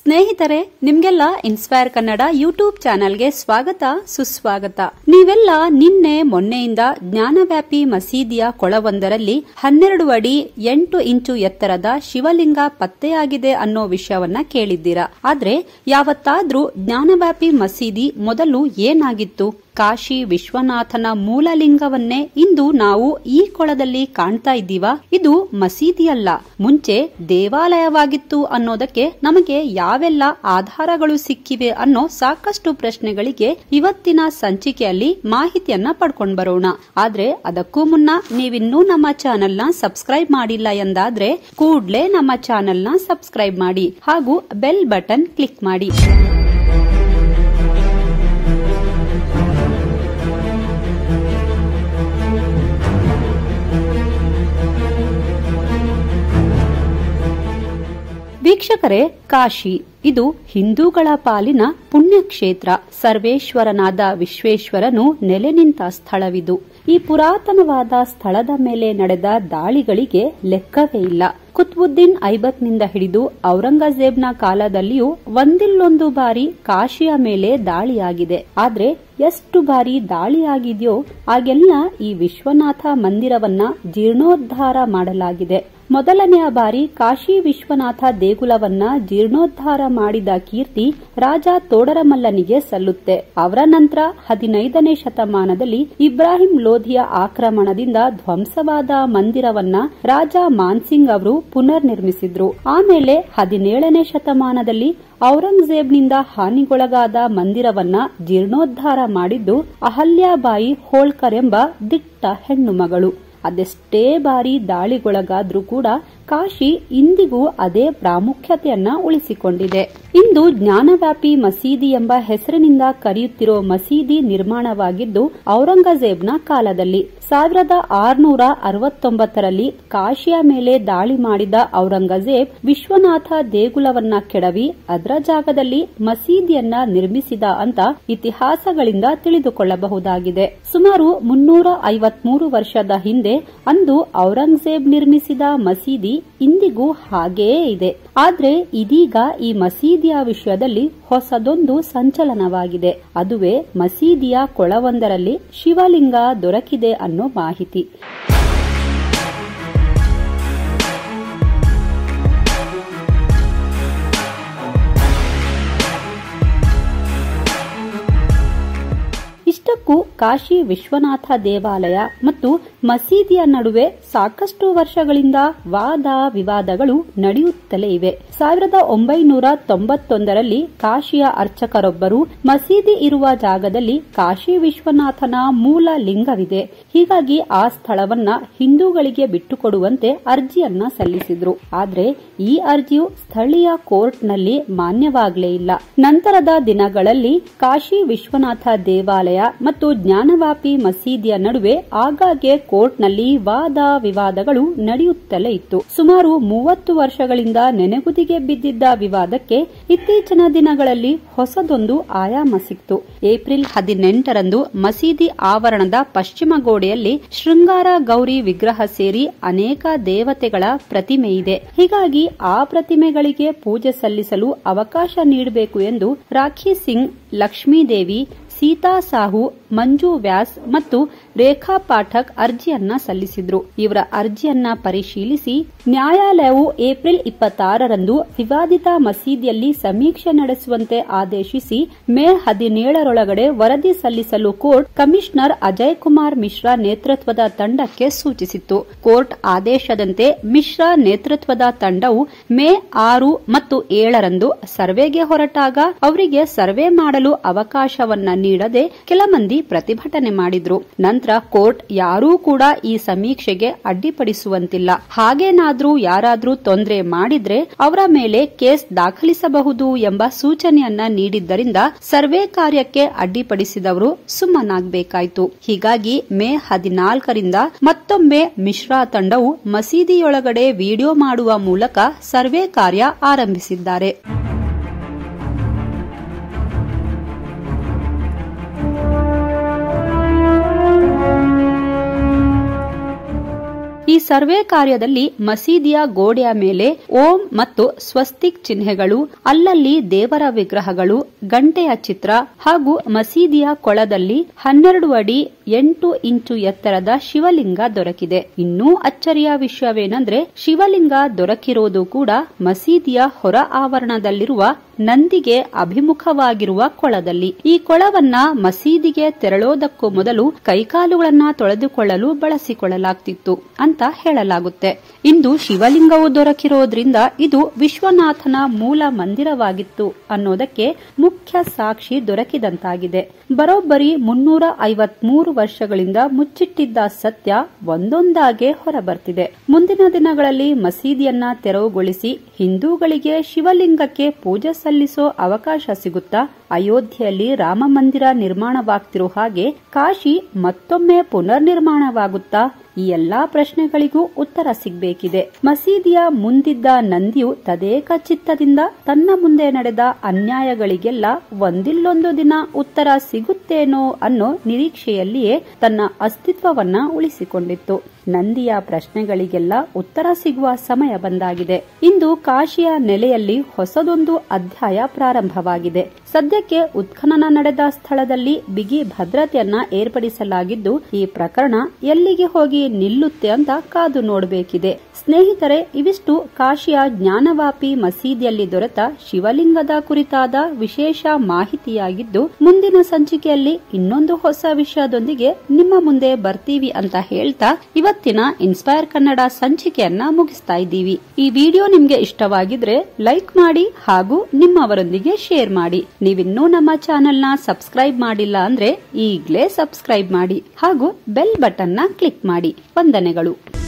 ಸ್ನೇಹಿತರೆ ನಿಮ್ಗೆಲ್ಲ inspire Kannada YouTube ಚಾನೆಲ್ಗೆ ಸ್ವಾಗತ ಸುಸ್ವಾಗತ ನೀವೆಲ್ಲ ನಿನ್ನೆ ಮೊನ್ನೆಯಿಂದ ಜ್ಞಾನವ್ಯಾಪಿ ಮಸೀದಿಯ ಕೊಳವೊಂದರಲ್ಲಿ ಹನ್ನೆರಡು ಅಡಿ ಎಂಟು ಇಂಚು ಎತ್ತರದ ಶಿವಲಿಂಗ ಪತ್ತೆಯಾಗಿದೆ ಅನ್ನೋ ವಿಷಯವನ್ನ ಕೇಳಿದ್ದೀರಾ ಆದ್ರೆ ಯಾವತ್ತಾದ್ರೂ ಜ್ಞಾನವ್ಯಾಪಿ ಮಸೀದಿ ಮೊದಲು ಏನಾಗಿತ್ತು ಕಾಶಿ ವಿಶ್ವನಾಥನ ಮೂಲಲಿಂಗವನ್ನೇ ಇಂದು ನಾವು ಈ ಕೊಳದಲ್ಲಿ ಕಾಣ್ತಾ ಇದ್ದೀವಾ ಇದು ಮಸೀದಿಯಲ್ಲ ಮುಂಚೆ ದೇವಾಲಯವಾಗಿತ್ತು ಅನ್ನೋದಕ್ಕೆ ನಮಗೆ ಯಾವೆಲ್ಲ ಆಧಾರಗಳು ಸಿಕ್ಕಿವೆ ಅನ್ನೋ ಸಾಕಷ್ಟು ಪ್ರಶ್ನೆಗಳಿಗೆ ಇವತ್ತಿನ ಸಂಚಿಕೆಯಲ್ಲಿ ಮಾಹಿತಿಯನ್ನ ಪಡ್ಕೊಂಡ್ ಬರೋಣ ಆದ್ರೆ ಅದಕ್ಕೂ ಮುನ್ನ ನೀವಿನ್ನೂ ನಮ್ಮ ಚಾನೆಲ್ನ ಸಬ್ಸ್ಕ್ರೈಬ್ ಮಾಡಿಲ್ಲ ಎಂದಾದ್ರೆ ಕೂಡ್ಲೇ ನಮ್ಮ ಚಾನೆಲ್ನ ಸಬ್ಸ್ಕ್ರೈಬ್ ಮಾಡಿ ಹಾಗೂ ಬೆಲ್ ಬಟನ್ ಕ್ಲಿಕ್ ಮಾಡಿ ವೀಕ್ಷಕರೇ ಕಾಶಿ ಇದು ಹಿಂದೂಗಳ ಪಾಲಿನ ಪುಣ್ಯಕ್ಷೇತ್ರ ಸರ್ವೇಶ್ವರನಾದ ವಿಶ್ವೇಶ್ವರನು ನೆಲೆ ನಿಂತ ಸ್ಥಳವಿದು ಈ ಪುರಾತನವಾದ ಸ್ಥಳದ ಮೇಲೆ ನಡೆದ ದಾಳಿಗಳಿಗೆ ಲೆಕ್ಕವೇ ಇಲ್ಲ ಕುತ್ಬುದ್ದೀನ್ ಐಬಕ್ನಿಂದ ಹಿಡಿದು ಔರಂಗಜೇಬ್ನ ಕಾಲದಲ್ಲಿಯೂ ಒಂದಿಲ್ಲೊಂದು ಬಾರಿ ಕಾಶಿಯ ಮೇಲೆ ದಾಳಿಯಾಗಿದೆ ಆದ್ರೆ ಎಷ್ಟು ಬಾರಿ ದಾಳಿಯಾಗಿದೆಯೋ ಆಗೆಲ್ಲ ಈ ವಿಶ್ವನಾಥ ಮಂದಿರವನ್ನ ಜೀರ್ಣೋದ್ಧಾರ ಮಾಡಲಾಗಿದೆ ಮೊದಲನೆಯ ಬಾರಿ ಕಾಶಿ ವಿಶ್ವನಾಥ ದೇಗುಲವನ್ನ ಜೀರ್ಣೋದ್ಧಾರ ಮಾಡಿದ ಕೀರ್ತಿ ರಾಜ ತೋಡರಮಲ್ಲನಿಗೆ ಸಲ್ಲುತ್ತೆ ಅವರ ನಂತರ ಹದಿನೈದನೇ ಶತಮಾನದಲ್ಲಿ ಇಬ್ರಾಹಿಂ ಲೋಧಿಯ ಆಕ್ರಮಣದಿಂದ ಧ್ವಂಸವಾದ ಮಂದಿರವನ್ನ ರಾಜ ಮಾನ್ಸಿಂಗ್ ಅವರು ಪುನರ್ ನಿರ್ಮಿಸಿದ್ರು ಆಮೇಲೆ ಹದಿನೇಳನೇ ಶತಮಾನದಲ್ಲಿ ಔರಂಗಜೇಬ್ನಿಂದ ಹಾನಿಗೊಳಗಾದ ಮಂದಿರವನ್ನ ಜೀರ್ಣೋದ್ಧಾರ ಮಾಡಿದ್ದು ಅಹಲ್ಯಾಬಾಯಿ ಹೋಳ್ಕರ್ ಎಂಬ ದಿಟ್ಟ ಹೆಣ್ಣು ಮಗಳು ಅದೆಷ್ಟೇ ಬಾರಿ ದಾಳಿಗೊಳಗಾದ್ರೂ ಕೂಡ ಕಾಶಿ ಇಂದಿಗೂ ಅದೇ ಪ್ರಾಮುಖ್ಯತೆಯನ್ನ ಉಳಿಸಿಕೊಂಡಿದೆ ಇಂದು ಜ್ಞಾನವ್ಯಾಪಿ ಮಸೀದಿ ಎಂಬ ಹೆಸರಿನಿಂದ ಕರೆಯುತ್ತಿರೋ ಮಸೀದಿ ನಿರ್ಮಾಣವಾಗಿದ್ದು ಔರಂಗಜೇಬ್ನ ಕಾಲದಲ್ಲಿ ಸಾವಿರದ ಆರುನೂರ ಅರವತ್ತೊಂಬತ್ತರಲ್ಲಿ ಕಾಶಿಯ ಮೇಲೆ ದಾಳಿ ಮಾಡಿದ ಔರಂಗಜೇಬ್ ವಿಶ್ವನಾಥ ದೇಗುಲವನ್ನ ಕೆಡವಿ ಅದರ ಜಾಗದಲ್ಲಿ ಮಸೀದಿಯನ್ನ ನಿರ್ಮಿಸಿದ ಅಂತ ಇತಿಹಾಸಗಳಿಂದ ತಿಳಿದುಕೊಳ್ಳಬಹುದಾಗಿದೆ ಸುಮಾರು ಮುನ್ನೂರ ಐವತ್ಮೂರು ವರ್ಷದ ಹಿಂದೆ ಅಂದು ಔರಂಗಜೇಬ್ ನಿರ್ಮಿಸಿದ ಮಸೀದಿ ಇಂದಿಗೂ ಹಾಗೆಯೇ ಇದೆ ಆದ್ರೆ ಇದೀಗ ಈ ಮಸೀದಿಯ ವಿಷಯದಲ್ಲಿ ಹೊಸದೊಂದು ಸಂಚಲನವಾಗಿದೆ ಅದುವೇ ಮಸೀದಿಯ ಕೊಳವೊಂದರಲ್ಲಿ ಶಿವಲಿಂಗ ದೊರಕಿದೆ ಅನ್ನೋ ಮಾಹಿತಿ ಇಷ್ಟಕ್ಕೂ ಕಾಶಿ ವಿಶ್ವನಾಥ ದೇವಾಲಯ ಮತ್ತು ಮಸೀದಿಯ ನಡುವೆ ಸಾಕಷ್ಟು ವರ್ಷಗಳಿಂದ ವಾದ ವಿವಾದಗಳು ನಡೆಯುತ್ತಲೇ ಇವೆ ಸಾವಿರದ ಒಂಬೈನೂರ ತೊಂಬತ್ತೊಂದರಲ್ಲಿ ಕಾಶಿಯ ಅರ್ಚಕರೊಬ್ಬರು ಮಸೀದಿ ಇರುವ ಜಾಗದಲ್ಲಿ ಕಾಶಿ ವಿಶ್ವನಾಥನ ಮೂಲ ಲಿಂಗವಿದೆ ಹೀಗಾಗಿ ಆ ಸ್ಥಳವನ್ನ ಹಿಂದೂಗಳಿಗೆ ಬಿಟ್ಟುಕೊಡುವಂತೆ ಅರ್ಜಿಯನ್ನ ಸಲ್ಲಿಸಿದ್ರು ಆದ್ರೆ ಈ ಅರ್ಜಿಯು ಸ್ಥಳೀಯ ಕೋರ್ಟ್ನಲ್ಲಿ ಮಾನ್ಯವಾಗಲೇ ಇಲ್ಲ ನಂತರದ ದಿನಗಳಲ್ಲಿ ಕಾಶಿ ವಿಶ್ವನಾಥ ದೇವಾಲಯ ಮತ್ತು ಜ್ಞಾನವಾಪಿ ಮಸೀದಿಯ ನಡುವೆ ಆಗಾಗ್ಗೆ ಕೋರ್ಟ್ನಲ್ಲಿ ವಾದ ವಿವಾದಗಳು ನಡೆಯುತ್ತಲೇ ಇತ್ತು ಸುಮಾರು ಮೂವತ್ತು ವರ್ಷಗಳಿಂದ ನೆನೆಗುದಿಗೆ ಬಿದ್ದಿದ್ದ ವಿವಾದಕ್ಕೆ ಇತ್ತೀಚಿನ ದಿನಗಳಲ್ಲಿ ಹೊಸದೊಂದು ಆಯಾಮ ಸಿಕ್ತು ಏಪ್ರಿಲ್ ಹದಿನೆಂಟರಂದು ಮಸೀದಿ ಆವರಣದ ಪಶ್ಚಿಮ ಗೋಡೆಯಲ್ಲಿ ಶೃಂಗಾರ ಗೌರಿ ವಿಗ್ರಹ ಸೇರಿ ಅನೇಕ ದೇವತೆಗಳ ಪ್ರತಿಮೆ ಇದೆ ಹೀಗಾಗಿ ಆ ಪ್ರತಿಮೆಗಳಿಗೆ ಪೂಜೆ ಸಲ್ಲಿಸಲು ಅವಕಾಶ ನೀಡಬೇಕು ಎಂದು ರಾಖಿ ಸಿಂಗ್ ಲಕ್ಷ್ಮೀದೇವಿ ಸೀತಾ ಸಾಹು ಮಂಜು ವ್ಯಾಸ್ ಮತ್ತು ರೇಖಾ ಪಾಠಕ್ ಅರ್ಜಿಯನ್ನ ಸಲ್ಲಿಸಿದ್ರು ಇವರ ಅರ್ಜಿಯನ್ನ ಪರಿಶೀಲಿಸಿ ನ್ಯಾಯಾಲಯವು ಏಪ್ರಿಲ್ ಇಪ್ಪತ್ತಾರರಂದು ವಿವಾದಿತ ಮಸೀದಿಯಲ್ಲಿ ಸಮೀಕ್ಷೆ ನಡೆಸುವಂತೆ ಆದೇಶಿಸಿ ಮೇ ಹದಿನೇಳರೊಳಗಡೆ ವರದಿ ಸಲ್ಲಿಸಲು ಕೋರ್ಟ್ ಕಮಿಷನರ್ ಅಜಯ್ ಕುಮಾರ್ ಮಿಶ್ರಾ ನೇತೃತ್ವದ ತಂಡಕ್ಕೆ ಸೂಚಿಸಿತ್ತು ಕೋರ್ಟ್ ಆದೇಶದಂತೆ ಮಿಶ್ರಾ ನೇತೃತ್ವದ ತಂಡವು ಮೇ ಆರು ಮತ್ತು ಏಳರಂದು ಸರ್ವೆಗೆ ಹೊರಟಾಗ ಅವರಿಗೆ ಸರ್ವೆ ಮಾಡಲು ಅವಕಾಶವನ್ನ ನೀಡದೆ ಕೆಲ ಮಂದಿ ಪ್ರತಿಭಟನೆ ಮಾಡಿದ್ರು ನಂತರ ಕೋರ್ಟ್ ಯಾರೂ ಕೂಡ ಈ ಸಮೀಕ್ಷೆಗೆ ಅಡ್ಡಿಪಡಿಸುವಂತಿಲ್ಲ ಹಾಗೇನಾದ್ರೂ ಯಾರಾದ್ರೂ ತೊಂದರೆ ಮಾಡಿದ್ರೆ ಅವರ ಮೇಲೆ ಕೇಸ್ ದಾಖಲಿಸಬಹುದು ಎಂಬ ಸೂಚನೆಯನ್ನ ನೀಡಿದ್ದರಿಂದ ಸರ್ವೆ ಕಾರ್ಯಕ್ಕೆ ಅಡ್ಡಿಪಡಿಸಿದವರು ಸುಮ್ಮನಾಗಬೇಕಾಯಿತು ಹೀಗಾಗಿ ಮೇ ಹದಿನಾಲ್ಕರಿಂದ ಮತ್ತೊಮ್ಮೆ ಮಿಶ್ರಾ ತಂಡವು ಮಸೀದಿಯೊಳಗಡೆ ವಿಡಿಯೋ ಮಾಡುವ ಮೂಲಕ ಸರ್ವೆ ಕಾರ್ಯ ಆರಂಭಿಸಿದ್ದಾರೆ ಈ ಸರ್ವೆ ಕಾರ್ಯದಲ್ಲಿ ಮಸೀದಿಯ ಗೋಡೆಯ ಮೇಲೆ ಓಂ ಮತ್ತು ಸ್ವಸ್ತಿಕ್ ಚಿಹ್ನೆಗಳು ಅಲ್ಲಲ್ಲಿ ದೇವರ ವಿಗ್ರಹಗಳು ಗಂಟೆಯ ಚಿತ್ರ ಹಾಗೂ ಮಸೀದಿಯ ಕೊಳದಲ್ಲಿ ಹನ್ನೆರಡು ಅಡಿ ಎಂಟು ಇಂಚು ಎತ್ತರದ ಶಿವಲಿಂಗ ದೊರಕಿದೆ ಇನ್ನೂ ಅಚ್ಚರಿಯ ವಿಷಯವೇನೆಂದ್ರೆ ಶಿವಲಿಂಗ ದೊರಕಿರೋದು ಕೂಡ ಮಸೀದಿಯ ಹೊರ ಆವರಣದಲ್ಲಿರುವ ನಂದಿಗೆ ಅಭಿಮುಖವಾಗಿರುವ ಕೊಳದಲ್ಲಿ ಈ ಕೊಳವನ್ನ ಮಸೀದಿಗೆ ತೆರಳೋದಕ್ಕೂ ಮೊದಲು ಕೈಕಾಲುಗಳನ್ನ ತೊಳೆದುಕೊಳ್ಳಲು ಬಳಸಿಕೊಳ್ಳಲಾಗ್ತಿತ್ತು ಅಂತ ಹೇಳಲಾಗುತ್ತೆ ಇಂದು ಶಿವಲಿಂಗವು ದೊರಕಿರೋದ್ರಿಂದ ಇದು ವಿಶ್ವನಾಥನ ಮೂಲ ಮಂದಿರವಾಗಿತ್ತು ಅನ್ನೋದಕ್ಕೆ ಮುಖ್ಯ ಸಾಕ್ಷಿ ದೊರಕಿದಂತಾಗಿದೆ ಬರೋಬ್ಬರಿ ಮುನ್ನೂರ ಐವತ್ಮೂರು ವರ್ಷಗಳಿಂದ ಮುಚ್ಚಿಟ್ಟಿದ್ದ ಸತ್ಯ ಒಂದೊಂದಾಗೆ ಹೊರಬರ್ತಿದೆ ಮುಂದಿನ ದಿನಗಳಲ್ಲಿ ಮಸೀದಿಯನ್ನ ತೆರವುಗೊಳಿಸಿ ಹಿಂದೂಗಳಿಗೆ ಶಿವಲಿಂಗಕ್ಕೆ ಪೂಜೆ ಸಲ್ಲಿಸೋ ಅವಕಾಶ ಸಿಗುತ್ತಾ ಅಯೋಧ್ಯೆಯಲ್ಲಿ ರಾಮ ಮಂದಿರ ನಿರ್ಮಾಣವಾಗ್ತಿರೋ ಹಾಗೆ ಕಾಶಿ ಮತ್ತೊಮ್ಮೆ ಪುನರ್ ನಿರ್ಮಾಣವಾಗುತ್ತಾ ಈ ಎಲ್ಲಾ ಪ್ರಶ್ನೆಗಳಿಗೂ ಉತ್ತರ ಸಿಗಬೇಕಿದೆ ಮಸೀದಿಯ ಮುಂದಿದ್ದ ನಂದಿಯು ತದೇಕ ಚಿತ್ತದಿಂದ ತನ್ನ ಮುಂದೆ ನಡೆದ ಅನ್ಯಾಯಗಳಿಗೆಲ್ಲ ಒಂದಿಲ್ಲೊಂದು ದಿನ ಉತ್ತರ ಸಿಗುತ್ತೇನೋ ಅನ್ನೋ ನಿರೀಕ್ಷೆಯಲ್ಲಿಯೇ ತನ್ನ ಅಸ್ತಿತ್ವವನ್ನ ಉಳಿಸಿಕೊಂಡಿತ್ತು ನಂದಿಯ ಪ್ರಶ್ನೆಗಳಿಗೆಲ್ಲ ಉತ್ತರ ಸಿಗುವ ಸಮಯ ಬಂದಾಗಿದೆ ಇಂದು ಕಾಶಿಯ ನೆಲೆಯಲ್ಲಿ ಹೊಸದೊಂದು ಅಧ್ಯಾಯ ಪ್ರಾರಂಭವಾಗಿದೆ ಸದ್ಯಕ್ಕೆ ಉತ್ಖನನ ನಡೆದ ಸ್ಥಳದಲ್ಲಿ ಬಿಗಿ ಭದ್ರತೆಯನ್ನ ಏರ್ಪಡಿಸಲಾಗಿದ್ದು ಈ ಪ್ರಕರಣ ಎಲ್ಲಿಗೆ ಹೋಗಿ ನಿಲ್ಲುತ್ತೆ ಅಂತ ಕಾದು ನೋಡಬೇಕಿದೆ ಸ್ನೇಹಿತರೆ ಇವಿಷ್ಟು ಕಾಶಿಯ ಜ್ಞಾನವಾಪಿ ಮಸೀದಿಯಲ್ಲಿ ದೊರೆತ ಶಿವಲಿಂಗದ ಕುರಿತಾದ ವಿಶೇಷ ಮಾಹಿತಿಯಾಗಿದ್ದು ಮುಂದಿನ ಸಂಚಿಕೆಯಲ್ಲಿ ಇನ್ನೊಂದು ಹೊಸ ವಿಷಯದೊಂದಿಗೆ ನಿಮ್ಮ ಮುಂದೆ ಬರ್ತೀವಿ ಅಂತ ಹೇಳ್ತಾ ಇವತ್ತಿನ ಇನ್ಸ್ಪೈರ್ ಕನ್ನಡ ಸಂಚಿಕೆಯನ್ನ ಮುಗಿಸ್ತಾ ಇದ್ದೀವಿ ಈ ವಿಡಿಯೋ ನಿಮ್ಗೆ ಇಷ್ಟವಾಗಿದ್ರೆ ಲೈಕ್ ಮಾಡಿ ಹಾಗೂ ನಿಮ್ಮವರೊಂದಿಗೆ ಶೇರ್ ಮಾಡಿ ನೀವಿನ್ನೂ ನಮ್ಮ ಚಾನೆಲ್ನ ಸಬ್ಸ್ಕ್ರೈಬ್ ಮಾಡಿಲ್ಲ ಅಂದ್ರೆ ಈಗ್ಲೇ ಸಬ್ಸ್ಕ್ರೈಬ್ ಮಾಡಿ ಹಾಗೂ ಬೆಲ್ ಬಟನ್ನ ಕ್ಲಿಕ್ ಮಾಡಿ ವಂದನೆಗಳು